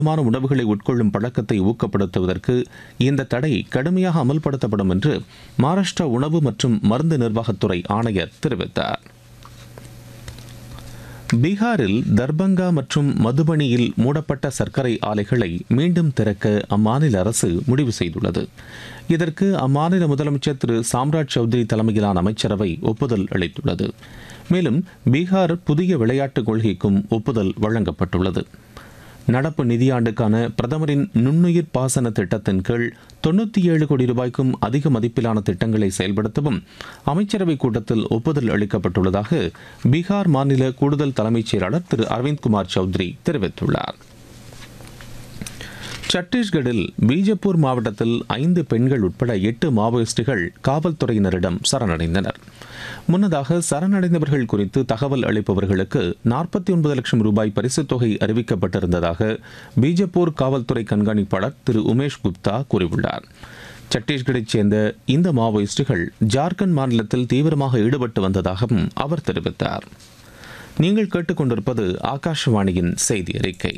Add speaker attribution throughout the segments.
Speaker 1: மான உணவுகளை உட்கொள்ளும் பழக்கத்தை ஊக்கப்படுத்துவதற்கு இந்த தடை கடுமையாக அமல்படுத்தப்படும் என்று மகாராஷ்டிரா உணவு மற்றும் மருந்து நிர்வாகத்துறை ஆணையர் தெரிவித்தார் பீகாரில் தர்பங்கா மற்றும் மதுபனியில் மூடப்பட்ட சர்க்கரை ஆலைகளை மீண்டும் திறக்க அம்மாநில அரசு முடிவு செய்துள்ளது இதற்கு அம்மாநில முதலமைச்சர் திரு சாம்ராஜ் சௌத்ரி தலைமையிலான அமைச்சரவை ஒப்புதல் அளித்துள்ளது மேலும் பீகார் புதிய விளையாட்டுக் கொள்கைக்கும் ஒப்புதல் வழங்கப்பட்டுள்ளது நடப்பு நிதியாண்டுக்கான பிரதமரின் நுண்ணுயிர் பாசன திட்டத்தின் கீழ் தொண்ணூற்றி ஏழு கோடி ரூபாய்க்கும் அதிக மதிப்பிலான திட்டங்களை செயல்படுத்தவும் அமைச்சரவைக் கூட்டத்தில் ஒப்புதல் அளிக்கப்பட்டுள்ளதாக பீகார் மாநில கூடுதல் தலைமைச் செயலாளர் திரு அரவிந்த்குமார் சௌத்ரி தெரிவித்துள்ளார் சத்தீஸ்கடில் பீஜப்பூர் மாவட்டத்தில் ஐந்து பெண்கள் உட்பட எட்டு மாவோயிஸ்டுகள் காவல்துறையினரிடம் சரணடைந்தனர் முன்னதாக சரணடைந்தவர்கள் குறித்து தகவல் அளிப்பவர்களுக்கு நாற்பத்தி ஒன்பது லட்சம் ரூபாய் பரிசுத் தொகை அறிவிக்கப்பட்டிருந்ததாக பீஜப்பூர் காவல்துறை கண்காணிப்பாளர் திரு உமேஷ் குப்தா கூறியுள்ளார் சத்தீஸ்கரைச் சேர்ந்த இந்த மாவோயிஸ்டுகள் ஜார்க்கண்ட் மாநிலத்தில் தீவிரமாக ஈடுபட்டு வந்ததாகவும் அவர் தெரிவித்தார் நீங்கள் கேட்டுக்கொண்டிருப்பது ஆகாஷவாணியின் செய்தி அறிக்கை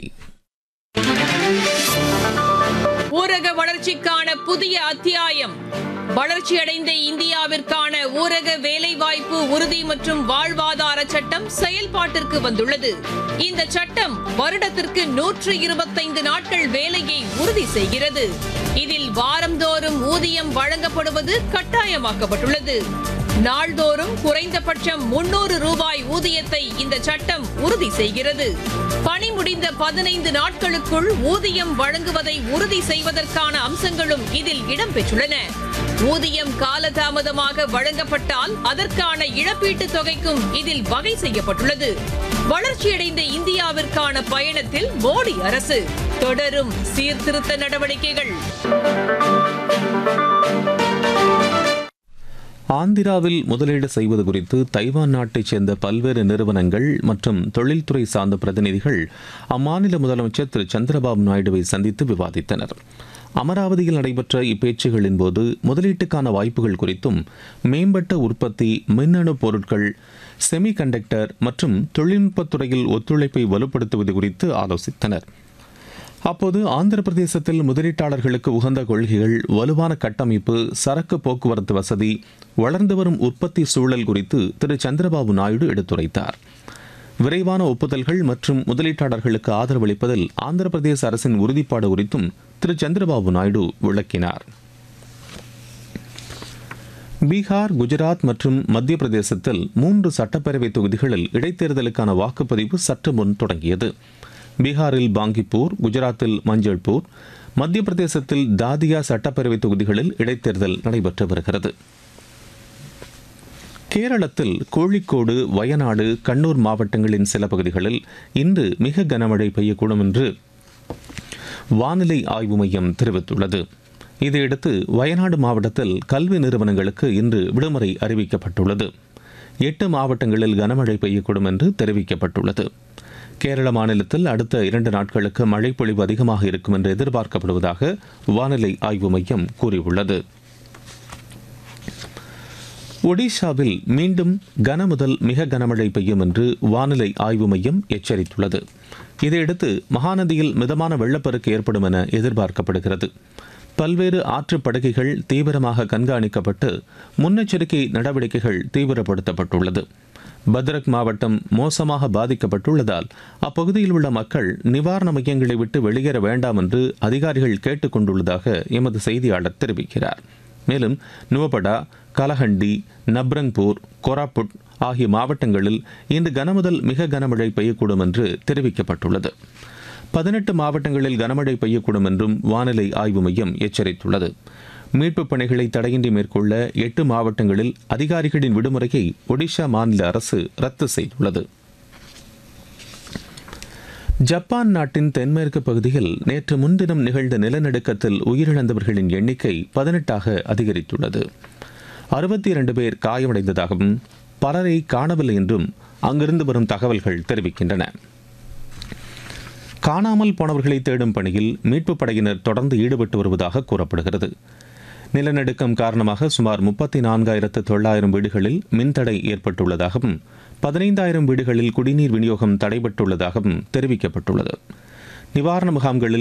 Speaker 2: ஊரக வளர்ச்சிக்கான புதிய அத்தியாயம் வளர்ச்சியடைந்த இந்தியாவிற்கான ஊரக வேலைவாய்ப்பு உறுதி மற்றும் வாழ்வாதார சட்டம் செயல்பாட்டிற்கு வந்துள்ளது இந்த சட்டம் வருடத்திற்கு நூற்று இருபத்தைந்து நாட்கள் வேலையை உறுதி செய்கிறது இதில் வாரந்தோறும் ஊதியம் வழங்கப்படுவது கட்டாயமாக்கப்பட்டுள்ளது நாள்தோறும் குறைந்தபட்சம் முன்னூறு ரூபாய் ஊதியத்தை இந்த சட்டம் உறுதி செய்கிறது பணி முடிந்த பதினைந்து நாட்களுக்குள் ஊதியம் வழங்குவதை உறுதி செய்வதற்கான அம்சங்களும் இதில் இடம்பெற்றுள்ளன ஊதியம் காலதாமதமாக வழங்கப்பட்டால் அதற்கான இழப்பீட்டுத் தொகைக்கும் இதில் வகை செய்யப்பட்டுள்ளது வளர்ச்சியடைந்த இந்தியாவிற்கான பயணத்தில் மோடி அரசு தொடரும் சீர்திருத்த நடவடிக்கைகள்
Speaker 1: ஆந்திராவில் முதலீடு செய்வது குறித்து தைவான் நாட்டைச் சேர்ந்த பல்வேறு நிறுவனங்கள் மற்றும் தொழில்துறை சார்ந்த பிரதிநிதிகள் அம்மாநில முதலமைச்சர் திரு சந்திரபாபு நாயுடுவை சந்தித்து விவாதித்தனர் அமராவதியில் நடைபெற்ற இப்பேச்சுகளின் போது முதலீட்டுக்கான வாய்ப்புகள் குறித்தும் மேம்பட்ட உற்பத்தி மின்னணு பொருட்கள் செமி கண்டக்டர் மற்றும் தொழில்நுட்பத் துறையில் ஒத்துழைப்பை வலுப்படுத்துவது குறித்து ஆலோசித்தனர் அப்போது ஆந்திர பிரதேசத்தில் முதலீட்டாளர்களுக்கு உகந்த கொள்கைகள் வலுவான கட்டமைப்பு சரக்கு போக்குவரத்து வசதி வளர்ந்து வரும் உற்பத்தி சூழல் குறித்து திரு சந்திரபாபு நாயுடு எடுத்துரைத்தார் விரைவான ஒப்புதல்கள் மற்றும் முதலீட்டாளர்களுக்கு ஆதரவளிப்பதில் ஆந்திர பிரதேச அரசின் உறுதிப்பாடு குறித்தும் திரு சந்திரபாபு நாயுடு விளக்கினார் பீகார் குஜராத் மற்றும் மத்திய பிரதேசத்தில் மூன்று சட்டப்பேரவை தொகுதிகளில் இடைத்தேர்தலுக்கான வாக்குப்பதிவு சற்று முன் தொடங்கியது பீகாரில் பாங்கிப்பூர் குஜராத்தில் மஞ்சள்பூர் மத்திய பிரதேசத்தில் தாதியா சட்டப்பேரவை தொகுதிகளில் இடைத்தேர்தல் நடைபெற்று வருகிறது கேரளத்தில் கோழிக்கோடு வயநாடு கண்ணூர் மாவட்டங்களின் சில பகுதிகளில் இன்று மிக கனமழை பெய்யக்கூடும் என்று வானிலை ஆய்வு மையம் தெரிவித்துள்ளது இதையடுத்து வயநாடு மாவட்டத்தில் கல்வி நிறுவனங்களுக்கு இன்று விடுமுறை அறிவிக்கப்பட்டுள்ளது எட்டு மாவட்டங்களில் கனமழை பெய்யக்கூடும் என்று தெரிவிக்கப்பட்டுள்ளது கேரள மாநிலத்தில் அடுத்த இரண்டு நாட்களுக்கு மழைப்பொழிவு அதிகமாக இருக்கும் என்று எதிர்பார்க்கப்படுவதாக வானிலை ஆய்வு மையம் கூறியுள்ளது ஒடிஷாவில் மீண்டும் கன முதல் மிக கனமழை பெய்யும் என்று வானிலை ஆய்வு மையம் எச்சரித்துள்ளது இதையடுத்து மகாநதியில் மிதமான வெள்ளப்பெருக்கு ஏற்படும் என எதிர்பார்க்கப்படுகிறது பல்வேறு ஆற்றுப் படுகைகள் தீவிரமாக கண்காணிக்கப்பட்டு முன்னெச்சரிக்கை நடவடிக்கைகள் தீவிரப்படுத்தப்பட்டுள்ளது பத்ரக் மாவட்டம் மோசமாக பாதிக்கப்பட்டுள்ளதால் அப்பகுதியில் உள்ள மக்கள் நிவாரண மையங்களை விட்டு வெளியேற வேண்டாம் என்று அதிகாரிகள் கேட்டுக் கொண்டுள்ளதாக எமது செய்தியாளர் தெரிவிக்கிறார் மேலும் நுவபடா கலஹண்டி நப்ரங்பூர் கோராப்புட் ஆகிய மாவட்டங்களில் இன்று கனமுதல் மிக கனமழை பெய்யக்கூடும் என்று தெரிவிக்கப்பட்டுள்ளது பதினெட்டு மாவட்டங்களில் கனமழை பெய்யக்கூடும் என்றும் வானிலை ஆய்வு மையம் எச்சரித்துள்ளது மீட்புப் பணிகளை தடையின்றி மேற்கொள்ள எட்டு மாவட்டங்களில் அதிகாரிகளின் விடுமுறையை ஒடிஷா மாநில அரசு ரத்து செய்துள்ளது ஜப்பான் நாட்டின் தென்மேற்கு பகுதியில் நேற்று முன்தினம் நிகழ்ந்த நிலநடுக்கத்தில் உயிரிழந்தவர்களின் எண்ணிக்கை பதினெட்டாக அதிகரித்துள்ளது அறுபத்தி இரண்டு பேர் காயமடைந்ததாகவும் பலரை காணவில்லை என்றும் அங்கிருந்து வரும் தகவல்கள் தெரிவிக்கின்றன காணாமல் போனவர்களை தேடும் பணியில் மீட்புப் படையினர் தொடர்ந்து ஈடுபட்டு வருவதாக கூறப்படுகிறது நிலநடுக்கம் காரணமாக சுமார் முப்பத்தி நான்காயிரத்து தொள்ளாயிரம் வீடுகளில் மின்தடை ஏற்பட்டுள்ளதாகவும் பதினைந்தாயிரம் வீடுகளில் குடிநீர் விநியோகம் தடைபட்டுள்ளதாகவும் தெரிவிக்கப்பட்டுள்ளது நிவாரண முகாம்களில்